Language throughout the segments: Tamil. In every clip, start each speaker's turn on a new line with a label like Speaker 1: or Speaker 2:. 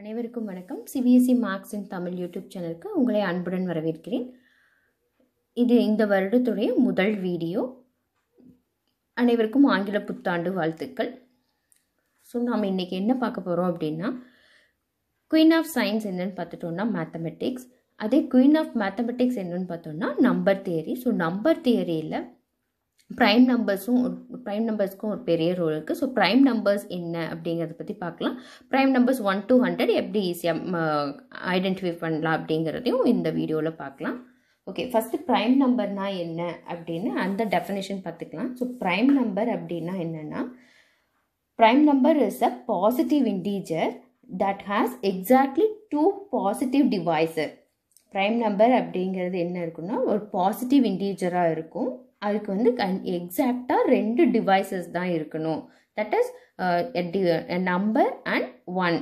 Speaker 1: அனைவருக்கும் வணக்கம் CBSE maths in Tamil YouTube சேனலுக்கு உங்களை அன்புடன் வரவேற்கிறேன் இது இந்த வருடத்துடைய முதல் வீடியோ அனைவருக்கும் ஆங்கில புத்தாண்டு வாழ்த்துக்கள் ஸோ நாம் இன்றைக்கி என்ன பார்க்க போகிறோம் அப்படின்னா குயின் ஆஃப் சயின்ஸ் என்னன்னு பார்த்துட்டோம்னா மேத்தமெட்டிக்ஸ் அதே குயின் ஆஃப் மேத்தமெட்டிக்ஸ் என்னன்னு பார்த்தோம்னா நம்பர் தியரி ஸோ நம்பர் தியரியில் ப்ரைம் நம்பர்ஸும் ஒரு ப்ரைம் நம்பர்ஸ்க்கும் ஒரு பெரிய ரோல் இருக்குது ஸோ ப்ரைம் நம்பர்ஸ் என்ன அப்படிங்கிறத பற்றி பார்க்கலாம் prime numbers one two hundred எப்படி ஈஸியாக ஐடென்டிஃபை பண்ணலாம் அப்படிங்கிறதையும் இந்த வீடியோவில் பார்க்கலாம் ஓகே ஃபஸ்ட்டு ப்ரைம் நம்பர்னா என்ன அப்படின்னு அந்த டெஃபினேஷன் பார்த்துக்கலாம் ஸோ ப்ரைம் நம்பர் அப்படின்னா என்னென்னா prime number is a positive integer that has exactly two positive divisor prime number அப்படிங்கிறது என்ன இருக்குன்னா ஒரு பாசிட்டிவ் இன்டீஜராக இருக்கும் அதுக்கு வந்து எக்ஸாக்டாக ரெண்டு டிவைசஸ் தான் இருக்கணும் that is number and one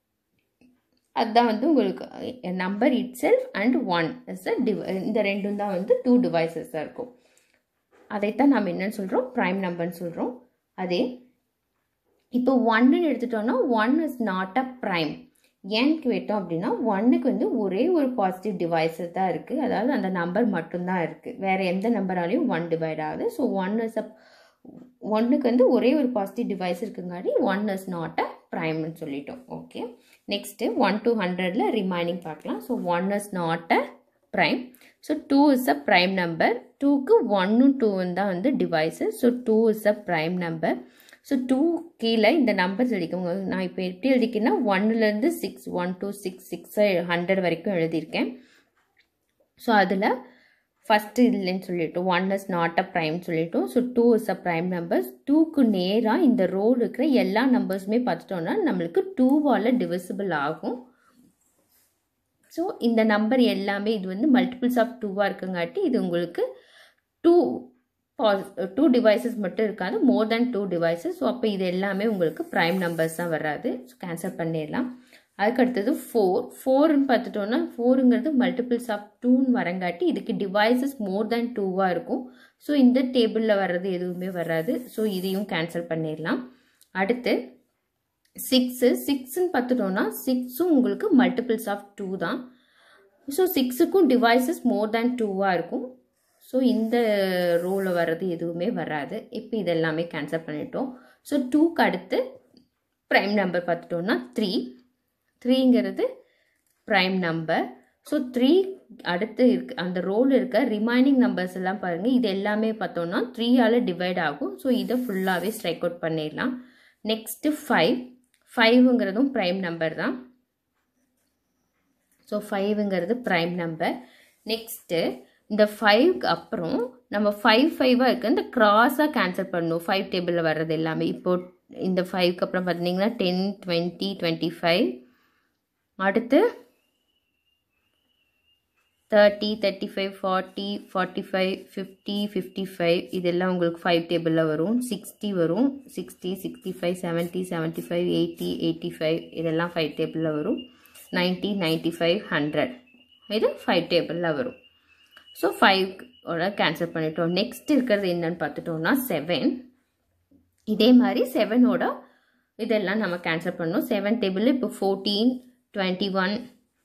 Speaker 1: அதுதான் வந்து உங்களுக்கு number itself and one is a டிவ இந்த ரெண்டும் தான் வந்து டூ டிவைசஸாக இருக்கும் அதைத்தான் நம்ம என்னன்னு சொல்கிறோம் ப்ரைம் நம்பர்னு சொல்கிறோம் அதே இப்போ ஒன்னு எடுத்துட்டோம்னா one is not a prime ஏன்னு கேட்டோம் அப்படின்னா ஒன்னுக்கு வந்து ஒரே ஒரு பாசிட்டிவ் டிவைஸஸ் தான் இருக்குது அதாவது அந்த நம்பர் மட்டும்தான் இருக்குது வேறு எந்த நம்பராலையும் ஒன் டிவைட் ஆகுது ஸோ ஒன் இஸ் அ ஒன்றுக்கு வந்து ஒரே ஒரு பாசிட்டிவ் டிவைஸ் இருக்குங்காட்டி ஒன் இஸ் நாட் அ ப்ரைம்னு சொல்லிட்டோம் ஓகே நெக்ஸ்ட்டு ஒன் டூ ஹண்ட்ரடில் ரிமைனிங் பார்க்கலாம் so one is not a prime so two is a prime number டூக்கு ஒன்னும் டூவும் தான் வந்து divisors so two is a prime number so two கீழே இந்த நம்பர்ஸ் எழுதிக்கோங்க நான் இப்போ எப்படி எழுதிக்கிறேன்னா ஒன்னுலேருந்து six one two six six hundred வரைக்கும் எழுதியிருக்கேன் ஸோ அதில் ஃபஸ்ட்டு இல்லைன்னு சொல்லிட்டோம் one is not a prime சொல்லிட்டோம் so two is a prime numbers டூக்கு நேராக இந்த ரோடு இருக்கிற எல்லா நம்பர்ஸுமே பார்த்துட்டோம்னா நம்மளுக்கு டூவால் டிவிசிபிள் ஆகும் ஸோ இந்த நம்பர் எல்லாமே இது வந்து மல்டிபிள்ஸ் ஆஃப் டூவாக இருக்குங்காட்டி இது உங்களுக்கு டூ பாஸ் டூ டிவைசஸ் மட்டும் இருக்காது more than two divisors so அப்போ இது எல்லாமே உங்களுக்கு ப்ரைம் நம்பர்ஸ் தான் வராது ஸோ கேன்சல் பண்ணிடலாம் அதுக்கு அடுத்தது ஃபோர் ஃபோர்னு பார்த்துட்டோன்னா ஃபோருங்கிறது மல்டிபிள்ஸ் ஆஃப் டூன்னு வரங்காட்டி இதுக்கு டிவைசஸ் மோர் தேன் டூவாக இருக்கும் ஸோ இந்த டேபிளில் வர்றது எதுவுமே வராது ஸோ இதையும் கேன்சல் பண்ணிடலாம் அடுத்து சிக்ஸு சிக்ஸ்ன்னு பார்த்துட்டோன்னா சிக்ஸும் உங்களுக்கு மல்டிபிள்ஸ் ஆஃப் டூ தான் ஸோ சிக்ஸுக்கும் டிவைசஸ் மோர் தேன் டூவாக இருக்கும் ஸோ இந்த ரோவில் வர்றது எதுவுமே வராது இப்போ இதெல்லாமே கேன்சல் பண்ணிட்டோம் ஸோ டூக்கு அடுத்து ப்ரைம் நம்பர் பார்த்துட்டோம்னா த்ரீ த்ரீங்கிறது ப்ரைம் நம்பர் ஸோ த்ரீ அடுத்து இருக்கு அந்த ரோல் இருக்க ரிமைனிங் நம்பர்ஸ் எல்லாம் பாருங்கள் இது எல்லாமே பார்த்தோம்னா த்ரீயால் டிவைட் ஆகும் ஸோ இதை ஃபுல்லாகவே ஸ்ட்ரைக் அவுட் பண்ணிடலாம் நெக்ஸ்ட்டு ஃபைவ் ஃபைவுங்கிறதும் ப்ரைம் நம்பர் தான் ஸோ ஃபைவுங்கிறது ப்ரைம் நம்பர் நெக்ஸ்ட்டு இந்த ஃபைவ்க்கு அப்புறம் நம்ம ஃபைவ் ஃபைவாக இருக்குது இந்த க்ராஸாக கேன்சல் பண்ணணும் ஃபைவ் டேபிளில் வர்றது எல்லாமே இப்போது இந்த ஃபைவ்க்கு அப்புறம் பார்த்தீங்கன்னா டென் டுவெண்ட்டி டுவெண்ட்டி ஃபைவ் அடுத்து thirty thirty five forty forty five fifty fifty five இதெல்லாம் உங்களுக்கு ஃபைவ் டேபிளில் வரும் சிக்ஸ்டி வரும் sixty sixty five seventy seventy five eighty eighty five இதெல்லாம் ஃபைவ் டேபிளில் வரும் நைன்ட்டி நைன்ட்டி ஃபைவ் ஹண்ட்ரட் இது ஃபைவ் டேபிளில் வரும் ஸோ ஃபைவோட கேன்சல் பண்ணிட்டோம் நெக்ஸ்ட் இருக்கிறது என்னன்னு பார்த்துட்டோம்னா செவன் இதே மாதிரி செவனோட இதெல்லாம் நம்ம கேன்சல் பண்ணோம் செவன் டேபிள் இப்போ fourteen twenty one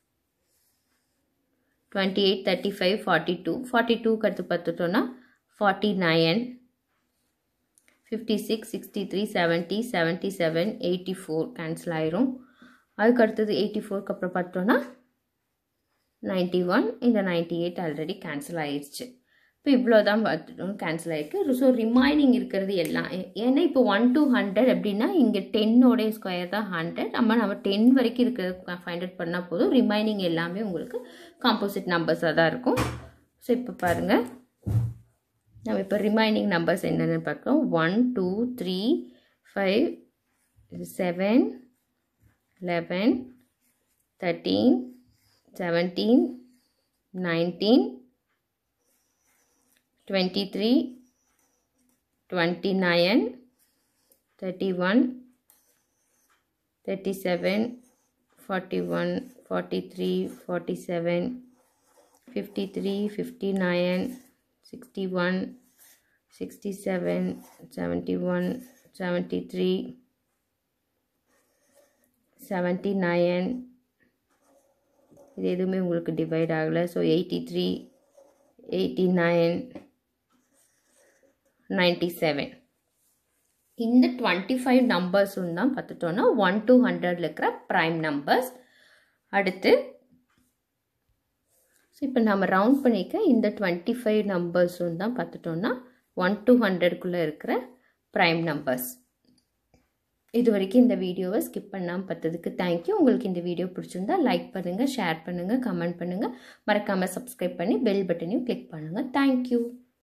Speaker 1: twenty eight thirty five forty two forty டூக்கு அடுத்து பார்த்துட்டோன்னா forty nine fifty six sixty three seventy seventy seven eighty four cancel ஆயிரும் அதுக்கு அடுத்தது எயிட்டி ஃபோருக்கு அப்புறம் பார்த்தோன்னா நைன்ட்டி ஒன் இந்த நைன்ட்டி எயிட் ஆல்ரெடி கேன்சல் ஆயிடுச்சு இப்போ இவ்வளோ தான் பார்த்துட்டோம் கேன்சல் ஆகிருக்கு ஸோ ரிமைனிங் இருக்கிறது எல்லாம் ஏன்னா இப்போ ஒன் டூ ஹண்ட்ரட் அப்படின்னா இங்கே டென்னோடைய ஸ்கொயர் தான் ஹண்ட்ரட் நம்ம நம்ம டென் வரைக்கும் இருக்கிறது ஃபைண்ட் அவுட் பண்ணால் போதும் ரிமைனிங் எல்லாமே உங்களுக்கு காம்போசிட் நம்பர்ஸாக தான் இருக்கும் ஸோ இப்போ பாருங்கள் நம்ம இப்போ ரிமைனிங் நம்பர்ஸ் என்னென்னு பார்க்குறோம் one two three five seven eleven thirteen seventeen nineteen twenty three twenty nine thirty one thirty seven forty one forty three forty seven fifty three fifty nine sixty one sixty seven seventy one seventy three seventy nine இது எதுவுமே உங்களுக்கு டிவைட் ஆகலை so eighty three eighty nine ninety seven இந்த டுவெண்ட்டி ஃபைவ் நம்பர்ஸும் தான் பார்த்துட்டோன்னா ஒன் டு ஹண்ட்ரடில் இருக்கிற ப்ரைம் நம்பர்ஸ் அடுத்து ஸோ இப்போ நம்ம ரவுண்ட் பண்ணிக்க இந்த டுவெண்ட்டி ஃபைவ் நம்பர்ஸும் தான் பார்த்துட்டோன்னா ஒன் டு ஹண்ட்ரட்குள்ளே இருக்கிற ப்ரைம் நம்பர்ஸ் இது வரைக்கும் இந்த வீடியோவை ஸ்கிப் பண்ணாமல் பார்த்ததுக்கு தேங்க்யூ உங்களுக்கு இந்த வீடியோ பிடிச்சிருந்தா லைக் பண்ணுங்கள் ஷேர் பண்ணுங்கள் கமெண்ட் பண்ணுங்கள் மறக்காமல் சப்ஸ்கிரைப் பண்ணி பெல் பட்டனையும் கிளிக் பண்ணுங்கள் தேங்க்யூ